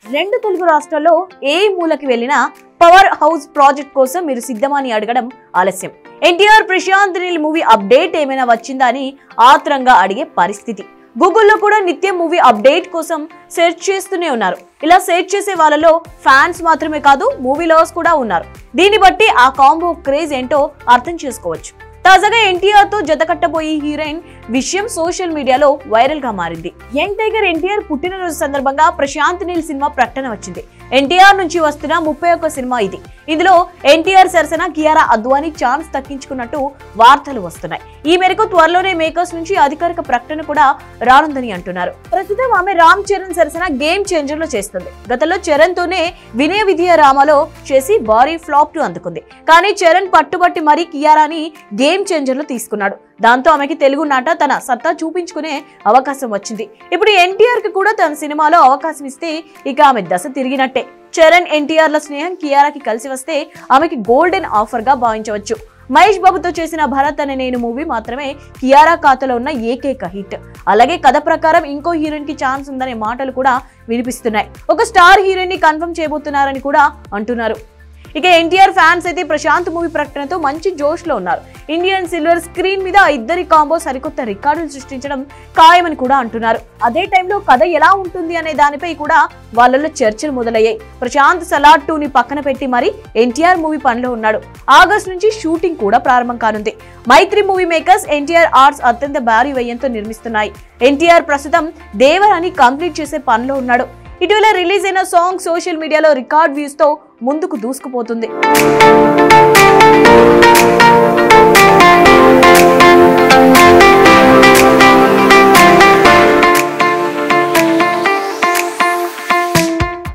రెండు తెలుగు రాష్ట్రాల్లో ఏ మూలకి వెళ్ళినా పవర్ హౌస్ ప్రాజెక్ట్ కోసం మీరు సిద్ధమా అని అడగడం ఆలస్యం ఎన్టీఆర్ ప్రశాంత్ నీల్ మూవీ అప్డేట్ ఏమైనా వచ్చిందా అని ఆత్రంగా అడిగే పరిస్థితి గూగుల్లో కూడా నిత్యం మూవీ అప్డేట్ కోసం సెర్చ్ చేస్తూనే ఉన్నారు ఇలా సెర్చ్ చేసే వాళ్ళలో ఫ్యాన్స్ మాత్రమే కాదు మూవీ లవర్స్ కూడా ఉన్నారు దీన్ని బట్టి ఆ కాంబో క్రేజ్ ఏంటో అర్థం చేసుకోవచ్చు తాజాగా ఎన్టీఆర్ తో జతకట్టబోయే హీరోయిన్ విషయం సోషల్ మీడియాలో వైరల్ గా మారింది యంగ్ టైగర్ ఎన్టీఆర్ పుట్టినరోజు సందర్భంగా ప్రశాంత్ నీల్ సినిమా ప్రకటన వచ్చింది ఎన్టీఆర్ నుంచి వస్తున్న ముప్పై ఒక్క సినిమా ఇది ఇందులో ఎన్టీఆర్ సరసన కియారా అద్వానీ ఛాన్స్ దక్కించుకున్నట్టు వార్తలు వస్తున్నాయి ఈ మేరకు త్వరలోనే మేకర్స్ నుంచి అధికారిక ప్రకటన కూడా రానుందని అంటున్నారు ప్రస్తుతం ఆమె రామ్ చరణ్ సరసన గేమ్ చేంజర్ లో చేస్తుంది గతంలో చరణ్ తోనే వినయ విధియ రామలో చేసి భారీ ఫ్లాప్ ను అందుకుంది కానీ చరణ్ పట్టుబట్టి మరీ కియారాని గేమ్ చేంజర్ లో తీసుకున్నాడు దాంతో ఆమెకి తెలుగు నాట తన సత్తా చూపించుకునే అవకాశం వచ్చింది ఇప్పుడు ఎన్టీఆర్ కి కూడా తన సినిమాలో అవకాశం ఇస్తే ఇక ఆమె దశ తిరిగినట్టే చరణ్ ఎన్టీఆర్ ల స్నేహం కియారాకి కలిసి వస్తే ఆమెకి గోల్డెన్ ఆఫర్ గా భావించవచ్చు మహేష్ బాబుతో చేసిన భరత్ అనే నేను మూవీ మాత్రమే కియారా ఖాతాలో ఉన్న ఏకైక హిట్ అలాగే కథ ప్రకారం ఇంకో హీరోయిన్ కి ఛాన్స్ ఉందనే మాటలు కూడా వినిపిస్తున్నాయి ఒక స్టార్ హీరోయిన్ ని కన్ఫర్మ్ చేయబోతున్నారని కూడా అంటున్నారు ఇక ఎన్టీఆర్ ఫ్యాన్స్ అయితే ప్రశాంత్ మూవీ ప్రకటనతో మంచి జోష్ లో ఉన్నారు ఇండియన్ సిల్వర్ స్క్రీన్ మీద ఆ ఇద్దరి కాంబో సరికొత్త రికార్డులు సృష్టించడం ఖాయమని కూడా అంటున్నారు అదే టైంలో కథ ఎలా ఉంటుంది అనే దానిపై కూడా వాళ్ళలో చర్చలు మొదలయ్యాయి ప్రశాంత్ సలాడ్ టూ ని పక్కన పెట్టి మరి ఎన్టీఆర్ మూవీ పనిలో ఉన్నాడు ఆగస్ట్ నుంచి షూటింగ్ కూడా ప్రారంభం కానుంది Mythri movie makers NTR arts అత్యంత భారీ వ్యయంతో నిర్మిస్తున్నాయి ఎన్టీఆర్ ప్రస్తుతం దేవరాని కంప్లీట్ చేసే పనిలో ఉన్నాడు ఇటీవల రిలీజ్ అయిన సాంగ్ సోషల్ మీడియాలో రికార్డ్ వ్యూస్ తో ముందుకు దూసుకుపోతుంది